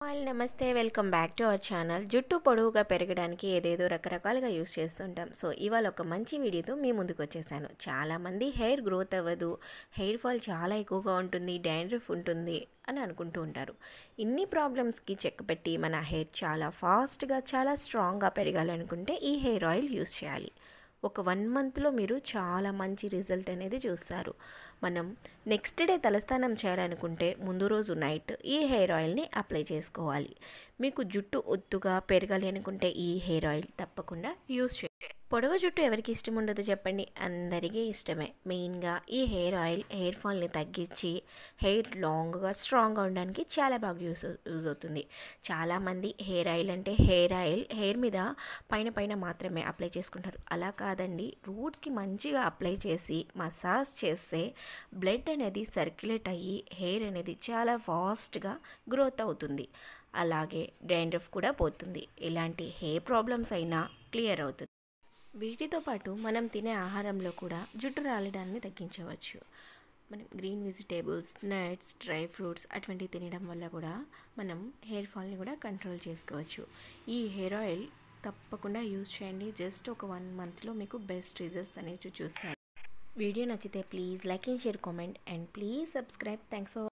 hi namaste welcome back to our channel జుట్టు పొడవుగా పెరగడానికి ఏదేదో రకరకాలుగా యూస్ చేస్తుంటాం సో ఇవాళ ఒక మంచి వీడియోతో మీ ముందుకు వచ్చేసాను చాలామంది హెయిర్ గ్రోత్ అవ్వదు హెయిర్ ఫాల్ చాలా ఎక్కువగా ఉంటుంది డాండ్రఫ్ ఉంటుంది అని అనుకుంటూ ఉంటారు ఇన్ని ప్రాబ్లమ్స్కి చెక్ పెట్టి మన హెయిర్ చాలా ఫాస్ట్గా చాలా స్ట్రాంగ్గా పెరగాలనుకుంటే ఈ హెయిర్ ఆయిల్ యూస్ చేయాలి ఒక వన్ మంత్లో మీరు చాలా మంచి రిజల్ట్ అనేది చూస్తారు మనం నెక్స్ట్ డే తలస్నానం చేయాలనుకుంటే ముందు రోజు నైట్ ఈ హెయిర్ ఆయిల్ని అప్లై చేసుకోవాలి మీకు జుట్టు ఒత్తుగా పెరగాలి అనుకుంటే ఈ హెయిర్ ఆయిల్ తప్పకుండా యూస్ చేయండి పొడవు జుట్టు ఎవరికి ఇష్టం ఉండదు చెప్పండి అందరికీ ఇష్టమే మెయిన్గా ఈ హెయిర్ ఆయిల్ హెయిర్ ఫాల్ని తగ్గించి హెయిర్ లాంగ్గా స్ట్రాంగ్గా ఉండడానికి చాలా బాగా యూస్ యూజ్ అవుతుంది చాలామంది హెయిర్ ఆయిల్ అంటే హెయిర్ ఆయిల్ హెయిర్ మీద పైన పైన మాత్రమే అప్లై చేసుకుంటారు అలా కాదండి రూట్స్కి మంచిగా అప్లై చేసి మసాజ్ చేస్తే బ్లడ్ అనేది సర్క్యులేట్ అయ్యి హెయిర్ అనేది చాలా ఫాస్ట్గా గ్రోత్ అవుతుంది అలాగే డాండ్రఫ్ కూడా పోతుంది ఎలాంటి హెయిర్ ప్రాబ్లమ్స్ అయినా క్లియర్ అవుతుంది వీటితో పాటు మనం తినే ఆహారంలో కూడా జుట్టు రాలడాన్ని తగ్గించవచ్చు మనం green vegetables nuts dry fruits అటువంటివి తినడం వల్ల కూడా మనం హెయిర్ ఫాల్ని కూడా కంట్రోల్ చేసుకోవచ్చు ఈ హెయిర్ ఆయిల్ తప్పకుండా యూజ్ చేయండి జస్ట్ ఒక వన్ మంత్లో మీకు బెస్ట్ రిజల్ట్స్ అనేవి చూస్తారు వీడియో నచ్చితే please like and share comment and please subscribe thanks for